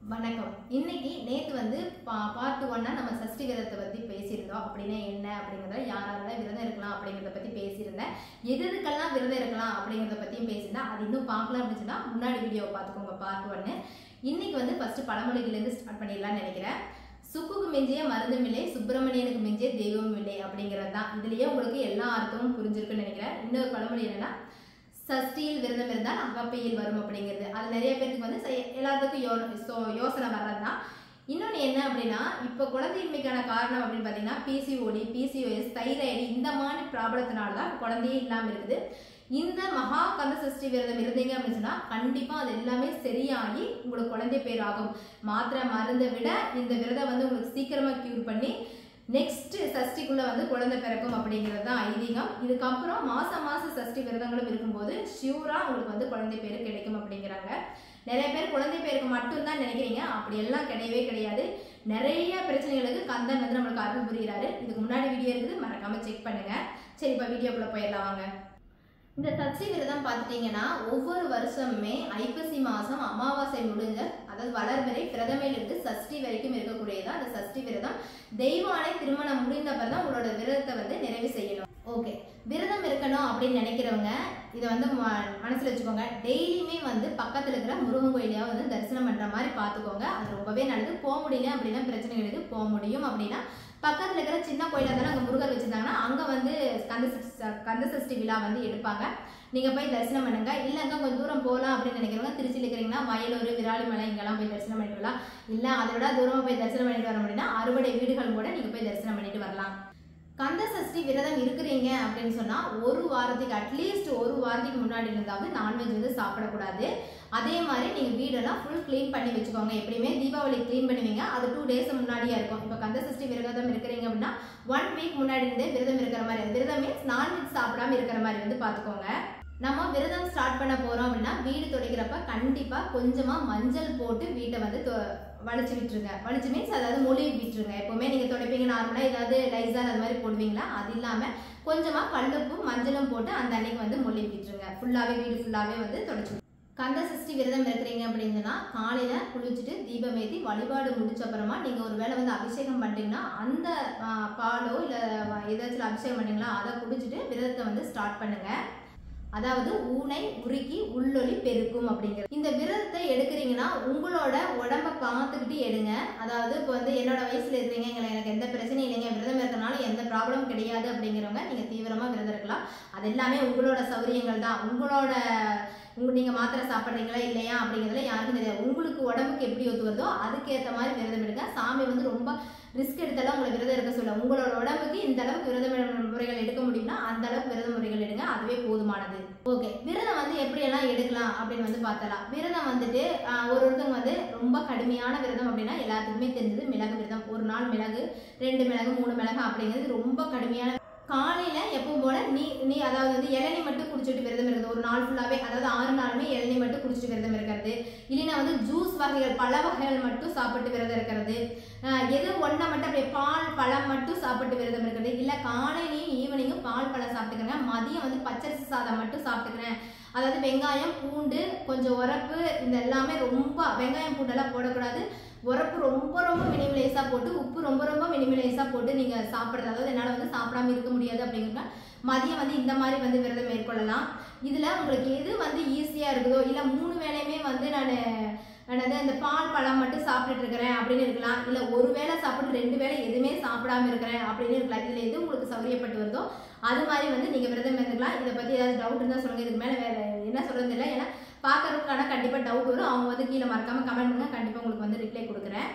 வணக்கம் இன்னைக்கு நேத்து வந்து பார்ட் ஒன்னா நம்ம சஷ்டி விரதத்தை பத்தி பேசியிருந்தோம் அப்படின்னா என்ன அப்படிங்கறத யாரால விரதம் இருக்கலாம் அப்படிங்கறத பத்தி பேசியிருந்தேன் எது எதுக்கெல்லாம் விரதம் இருக்கலாம் அப்படிங்கறத பத்தியும் பேசியிருந்தேன் அது இன்னும் பார்க்கல அப்படின்னு சொன்னா முன்னாடி வீடியோ பார்த்துக்கோங்க பார்ட் ஒன்னு இன்னைக்கு வந்து ஃபர்ஸ்ட் பழமொழிகளிலிருந்து ஸ்டார்ட் பண்ணிடலாம்னு நினைக்கிறேன் சுக்குக்கு மிஞ்சிய மருந்தும் இல்லை சுப்பிரமணியனுக்கு மிஞ்சிய தெய்வமும் இல்லை அப்படிங்கிறது தான் இதுலயே உங்களுக்கு எல்லா அர்த்தமும் புரிஞ்சிருக்குன்னு நினைக்கிறேன் இன்னொரு பழமொழி என்னன்னா சஷ்டியில் விரதம் இருந்தால் அகப்பையில் வரும் அப்படிங்கிறது அது நிறைய பேருக்கு வந்து செ- எல்லாத்துக்கும் யோ சோ- யோசனை வர்றது தான் இன்னொன்று என்ன அப்படின்னா இப்போ குழந்தையின்மைக்கான காரணம் அப்படின்னு பார்த்தீங்கன்னா பிசிஓடி பிசிஓஎஸ் தைராய்டு இந்த மாதிரி ப்ராப்ளத்தினால தான் குழந்தையே இல்லாமல் இருக்குது இந்த மகா கந்த சஷ்டி விரதம் இருந்தீங்க அப்படின்னு சொன்னா கண்டிப்பா அது எல்லாமே சரியாகி உங்களுக்கு குழந்தை பேர் ஆகும் மாத்திரை மருந்தை விட இந்த விரதம் வந்து உங்களுக்கு சீக்கிரமா கியூர் பண்ணி நெக்ஸ்ட் சஷ்டிக்குள்ள வந்து குழந்தை பிறக்கும் அப்படிங்கிறது தான் ஐதீகம் இதுக்கப்புறம் மாசம் மாசம் சஷ்டி விரதங்களும் இருக்கும்போது ஷியூரா உங்களுக்கு வந்து குழந்தை பேர் கிடைக்கும் அப்படிங்கிறாங்க நிறைய பேர் குழந்தை பேருக்கு மட்டும்தான் நினைக்கிறீங்க அப்படி எல்லாம் கிடையவே கிடையாது நிறைய பிரச்சனைகளுக்கு கந்தன் வந்து நம்மளுக்கு அருள் புரிகிறாரு இதுக்கு முன்னாடி வீடியோ இருக்குது மறக்காம செக் பண்ணுங்க சரி இப்போ வீடியோக்குள்ள போயிடலாம் வாங்க இந்த சஷ்டி விரதம் பார்த்துட்டீங்கன்னா ஒவ்வொரு வருஷமுமே ஐப்பசி மாதம் அமாவாசை முடிஞ்ச அதாவது வளர்பிறை பிரதமையிலிருந்து சஷ்டி வரைக்கும் இருக்கக்கூடியதான் அந்த சஷ்டி விரதம் தெய்வானை திருமணம் முடிந்த பிறகு தான் உங்களோட விரதத்தை வந்து நிறைவு செய்யணும் ஓகே விரதம் இருக்கணும் அப்படின்னு நினைக்கிறவங்க இதை வந்து ம- மனசுல வச்சுக்கோங்க டெய்லியுமே வந்து பக்கத்துல இருக்கிற முருகன் கோயிலையாவது வந்து தரிசனம் பண்ற மாதிரி பார்த்துக்கோங்க அது ரொம்பவே நல்லது போக முடியல அப்படின்னா பிரச்சனை கிடையாது போக முடியும் அப்படின்னா பக்கத்துல இருக்கிற சின்ன கோயிலா இருந்தாலும் அங்க முருகர் வச்சிருந்தாங்கன்னா அங்க வந்து கந்த சஷ்டி- கந்த சஷ்டி விழா வந்து எடுப்பாங்க நீங்க போய் தரிசனம் பண்ணுங்க இல்லைங்க கொஞ்சம் தூரம் போகலாம் அப்படின்னு நினைக்கிறவங்க திருச்சியில் இருக்கிறீங்கன்னா வயலூர் விராலிமலை இங்கெல்லாம் போய் தரிசனம் பண்ணிட்டு வரலாம் இல்ல அதை விட தூரமா போய் தரிசனம் பண்ணிட்டு வர முடியும்னா அறுபடை வீடுகள் கூட நீங்க போய் தரிசனம் பண்ணிட்டு வரலாம் கந்த சஷ்டி விரதம் இருக்கிறீங்க அப்படின்னு சொன்னா ஒரு வாரத்துக்கு அட்லீஸ்ட் ஒரு வாரத்துக்கு முன்னாடி இருந்தாவது நான்வெஜ் வந்து சாப்பிடக்கூடாது அதே மாதிரி நீங்க வீடெல்லாம் ஃபுல் க்ளீன் பண்ணி வச்சுக்கோங்க எப்படியுமே தீபாவளி க்ளீன் பண்ணுவீங்க அது டூ டேஸ் முன்னாடியே இருக்கும் இப்போ கந்த சஷ்டி விரதம் இருக்கிறீங்க அப்படின்னா ஒன் வீக் முன்னாடி இருந்தே விரதம் இருக்கிற மாதிரி விரதம் மீன்ஸ் நான்வெஜ் சாப்பிடாம இருக்கிற மாதிரி வந்து பார்த்துக்கோங்க நம்ம விரதம் ஸ்டார்ட் பண்ண போறோம் அப்படின்னா வீடு துடைக்கிறப்ப கண்டிப்பா கொஞ்சமா மஞ்சள் போட்டு வீட்டை வந்து தொ- வலிச்சு விட்டுருங்க வலிச்சு மீன்ஸ் அதாவது மொழி விட்டுருங்க எப்பவுமே நீங்க துடைப்பீங்க நார்மலா ஏதாவது லைசால் அது மாதிரி போடுவீங்களா அது இல்லாம கொஞ்சமா கல்லுப்பும் மஞ்சளும் போட்டு அந்த அன்னைக்கு வந்து மொழி விட்டுருங்க ஃபுல்லாவே வீடு ஃபுல்லாவே வந்து தொடச்சு கந்த சஷ்டி விரதம் இருக்கிறீங்க அப்படின்னு சொன்னா காலையில குளிச்சுட்டு தீபம் ஏத்தி வழிபாடு முடிச்ச அப்புறமா நீங்க ஒரு வேளை வந்து அபிஷேகம் பண்றீங்கன்னா அந்த ஆ, பாலோ இல்ல வ- ஏதாச்சும் அபிஷேகம் பண்ணீங்களா அதை குடிச்சிட்டு விரதத்தை வந்து ஸ்டார்ட் பண்ணுங்க அதாவது ஊனை உருக்கி உள்ளொளி பெருக்கும் அப்படிங்கிறது இந்த விரதத்தை எடுக்கிறீங்கன்னா உங்களோட உடம்ப பார்த்துக்கிட்டு எடுங்க அதாவது இப்போ வந்து என்னோட வயசுல இருக்கிறீங்க எங்களை எனக்கு எந்த பிரச்சனையும் இல்லைங்க விரதம் இருக்கனால எந்த ப்ராப்ளம் கிடையாது அப்படிங்கிறவங்க நீங்க தீவிரமா விரதம் இருக்கலாம் அது எல்லாமே உங்களோட சௌரியங்கள் தான் உங்களோட உங்க நீங்க மாத்திரை சாப்பிட்றீங்களா இல்லையா அப்படிங்கிறதுல யாருக்கும் தெரியாது உங்களுக்கு உடம்புக்கு எப்படி ஒத்து வருதோ அதுக்கேற்ற மாதிரி விரதம் எடுங்க சாமி வந்து ரொம்ப ரிஸ்க் எடுத்தாலும் உங்களை விரதம் எடுக்க சொல்ல உங்களோட உடம்புக்கு இந்த அளவுக்கு விரதம் எடு- முறைகள் எடுக்க முடியும்னா அந்த அளவுக்கு விரத முறைகள் எடுங்க அதுவே போதுமானது ஓகே விரதம் வந்து எப்படியெல்லாம் எடுக்கலாம் அப்படின்னு வந்து பார்த்தலாம் விரதம் வந்துட்டு ஆஹ், ஒரு ஒருத்தவங்க வந்து ரொம்ப கடுமையான விரதம் அப்படின்னா எல்லாத்துக்குமே தெரிஞ்சது மிளகு விரதம் ஒரு நாள் மிளகு ரெண்டு மிளகு மூணு மிளகு அப்படிங்கிறது ரொம்ப கடுமையான காலையில எப்பவும் போல நீ நீ அதாவது வந்து இளநீ மட்டும் குடிச்சிட்டு விரதம் இருக்கிறது ஒரு நாள் ஃபுல்லாவே அதாவது ஆறு நாளுமே இளநீ மட்டும் குடிச்சிட்டு விரதம் இருக்கிறது இல்லைன்னா வந்து ஜூஸ் வகைகள் பழ வகைகள் மட்டும் சாப்பிட்டு விரதம் இருக்கிறது ஆஹ் எது ஒன்றை மட்டும் அப்படியே பால் பழம் மட்டும் சாப்பிட்டு விரதம் இருக்கிறது இல்லை காலையிலையும் ஈவினிங்கும் பால் பழம் சாப்பிட்டுக்கிறேன் மதியம் வந்து பச்சரிசி சாதம் மட்டும் சாப்பிட்டுக்கிறேன் அதாவது வெங்காயம் பூண்டு கொஞ்சம் உரப்பு இந்த எல்லாமே ரொம்ப வெங்காயம் பூண்டெல்லாம் போடக்கூடாது உரப்பு ரொம்ப ரொம்ப மினிமலைஸாக போட்டு உப்பு ரொம்ப ரொம்ப மினிமலைஸாக போட்டு நீங்கள் சாப்பிட்றது அதாவது என்னால் வந்து சாப்பிடாம இருக்க முடியாது அப்படிங்கிறப்ப மதியம் வந்து இந்த மாதிரி வந்து விரதம் மேற்கொள்ளலாம் இதில் உங்களுக்கு எது வந்து ஈஸியாக இருக்குதோ இல்லை மூணு வேளையுமே வந்து நான் என்னது இந்த பால் பழம் மட்டும் சாப்பிட்டுட்டு இருக்கிறேன் அப்படின்னு இருக்கலாம் இல்லை ஒரு வேளை சாப்பிட்டு ரெண்டு வேளை எதுவுமே சாப்பிடாம இருக்கிறேன் அப்படின்னு இருக்கலாம் இதில் எது உங்களுக்கு சௌரியப்பட்டு வருதோ அது மாதிரி வந்து நீங்கள் விரதம் இருந்துக்கலாம் இதை பற்றி ஏதாவது டவுட் இருந்தால் சொல்லுங்கள் இதுக்கு மேலே வேறு என்ன சொல்கிறது இல்லை ஏன்னா பார்க்கறதுக்கு ஆனால் கண்டிப்பாக டவுட் வரும் அவங்க வந்து கீழே மறக்காமல் கமெண்ட் பண்ணுங்க கண்டிப்பாக உங்களுக்கு வந்து ரிப்ளை கொடுக்குறேன்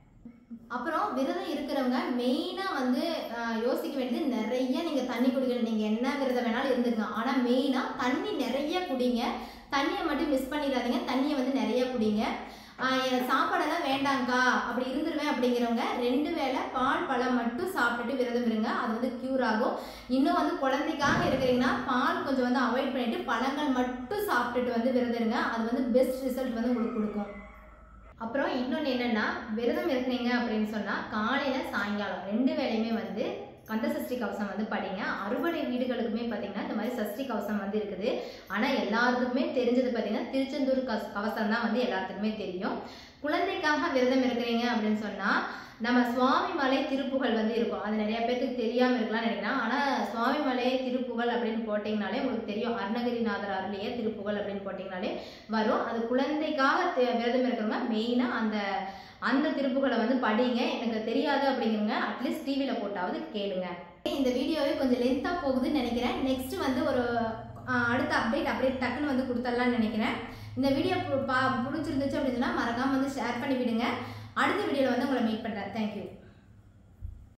அப்புறம் விரதம் இருக்கிறவங்க மெயினாக வந்து ஆஹ், யோசிக்க வேண்டியது நிறைய நீங்கள் தண்ணி குடிக்கணும் நீங்கள் என்ன விரதம் வேணாலும் இருந்துங்க ஆனால் மெயினாக தண்ணி நிறைய குடிங்க தண்ணியை மட்டும் மிஸ் பண்ணிடாதீங்க தண்ணியை வந்து நிறைய குடிங்க ஆஹ், எனக்கு சாப்பாடெல்லாம் வேண்டாங்க்கா அப்படி இருந்துருவேன் அப்படிங்கிறவங்க ரெண்டு வேளை பால் பழம் மட்டும் சாப்பிட்டுட்டு விரதம் இருங்க அது வந்து க்யூர் ஆகும் இன்னும் வந்து குழந்தைக்காக இருக்கிறீங்கன்னா பால் கொஞ்சம் வந்து அவாய்ட் பண்ணிட்டு பழங்கள் மட்டும் சாப்பிட்டுட்டு வந்து விரதம் இருங்க அது வந்து பெஸ்ட் ரிசல்ட் வந்து உங்களுக்கு கொடுக்கும் அப்புறம் இன்னொன்று என்னன்னா விரதம் இருக்கிறீங்க அப்படின்னு சொன்னா காலையில சாயங்காலம் ரெண்டு வேளையுமே வந்து கந்த சஷ்டி கவசம் வந்து படிங்க அறுபடை வீடுகளுக்குமே பார்த்தீங்கன்னா இந்த மாதிரி சஷ்டி கவசம் வந்து இருக்குது ஆனால் எல்லாத்துக்குமே தெரிஞ்சது பார்த்தீங்கன்னா திருச்செந்தூர் கவ- கவசம் தான் வந்து எல்லாத்துக்குமே தெரியும் குழந்தைக்காக விரதம் இருக்கிறீங்க அப்படின்னு சொன்னால் நம்ம சுவாமிமலை திருப்புகழ் வந்து இருக்கும் அது நிறைய பேருக்கு தெரியாமல் இருக்கலாம் நினைக்கிறேன் ஆனால் சுவாமிமலை திருப்புகழ் அப்படின்னு போட்டிங்கனாலே உங்களுக்கு தெரியும் அருணகிரிநாதர் அருளிய திருப்புகழ் அப்படின்னு போட்டிங்கனாலே வரும் அது குழந்தைக்காக தெ- விரதம் இருக்கிறவங்க மெயினாக அந்த அந்த திருப்புகளை வந்து படிங்க எனக்கு தெரியாது அப்படிங்கிறவங்க அட்லீஸ்ட் டிவியில் போட்டாவது கேளுங்க இந்த வீடியோவே கொஞ்சம் லென்த்தாக போகுதுன்னு நினைக்கிறேன் நெக்ஸ்ட் வந்து ஒரு ஆஹ், அடுத்த அப்டேட் அப்படியே டக்குன்னு வந்து கொடுத்துடலாம்னு நினைக்கிறேன் இந்த வீடியோ பா பிடிச்சிருந்துச்சு அப்படின்னு சொன்னால் மறக்காமல் வந்து ஷேர் பண்ணி விடுங்க அடுத்த வீடியோவில் வந்து உங்களை மீட் பண்ணுறேன் தேங்க்யூ